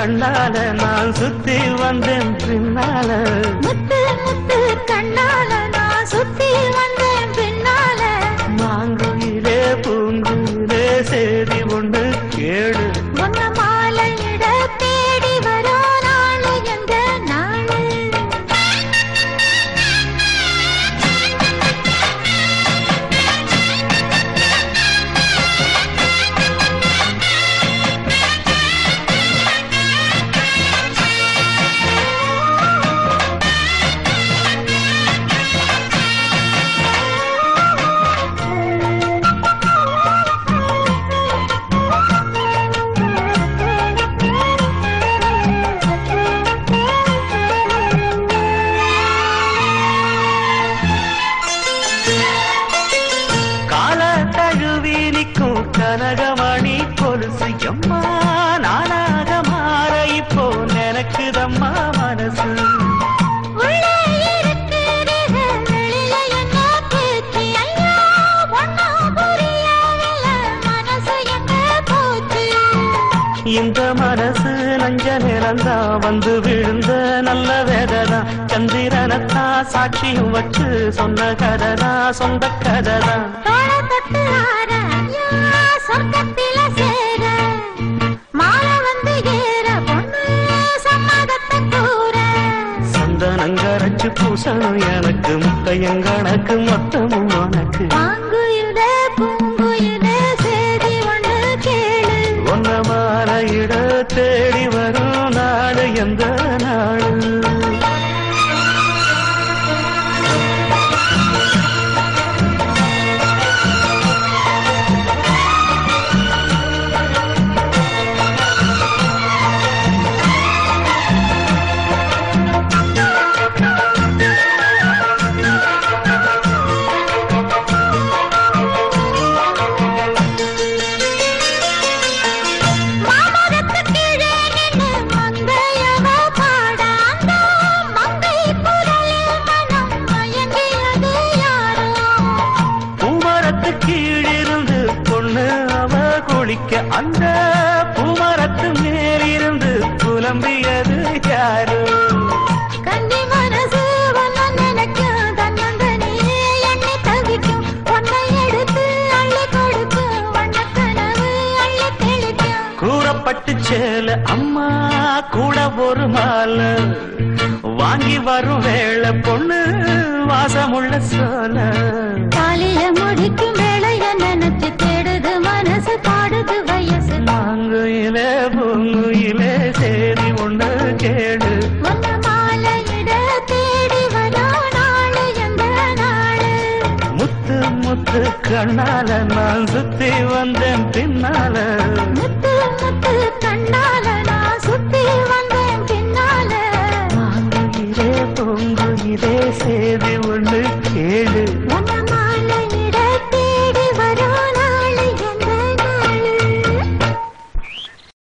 கண்ணால நான் சுத்தி வந்தேன் பின்னால முத்து முத்து கண்ணால நான் சுத்தி வந்தேன் பின்னால மாங்குயிலே பூங்குயிலே சேதி ஒன்று கேளு உன்ன மாலையிட தேடி வரோ நாளு எந்த நாளு கால தழுவி நிற்கும் கனகமணி கொலுசு எம்மா நானாக மாற இப்போ நினைக்குதம்மா மனசு உள்ளே இருக்கிறது வெளியில என்ன பேச்சு ஐயா ஒன்னும் புரியவில்லை மனசு எங்க போச்சு இந்த மனசு நஞ்ச நிறந்தா வந்து விழுந்த நல்ல வேததான் சந்திரனத்தான் சாட்சியும் வச்சு சொன்ன கதைதான் சொந்த கதைதான் தோள தொட்டு ஆட ஐயா சொர்க்கத்தில சேர மாலை வந்து ஏற பொண்ணு சம்மதத்தை கூற சந்தனங்கரைச்சு பூசணும் எனக்கு முத்தையங்கணக்கு மொத்தமும் உனக்கு பாங்குயில பூங்குயில சேதி ஒண்ணு கேளு ஒன்ன மாலையிட தேடி வரும் நாடு எந்த நாடு மாமரத்து கீழே நின்னு மங்கையவ பாட அந்த மங்கை குரலில் மனம் மயங்கியது யாரோ பூமரத்து கீழிருந்து பொண்ணு அவ குளிக்க அந்த பூமரத்து மேலிருந்து புலம்பியது யாரு கன்னி மனசு ஒன்ன நினைக்கும் தன்னந்தனியே எண்ணி தவிக்கும் ஒன்னை எடுத்து அள்ளி கொடுக்கும் வண்ணக்கனவு அள்ளி தெளிக்கும் கூறப்பட்டு சேல அம்மா கூட ஒரு மாலை வாங்கி வரும் வேளை பொண்ணு வாசமுள்ள சோல காலையில முடிக்கும் வேளைய நினைச்சு தேடுது மனசு பாடுது வயசு மாங்குயிலே பூங்குயிலே சேதி ஒண்ணு கேடு ஒன்ன மாலையிட தேடி வரோ நாளு எந்த நாளு முத்து முத்து கண்ணால நான் சுத்தி வந்தேன் பின்னால முத்து முத்து கண்ணால நான் சுத்தி வந்தேன் பின்னால மாங்குயிலே பூங்குயிலே சேதி ஒண்ணு கேடு உன்ன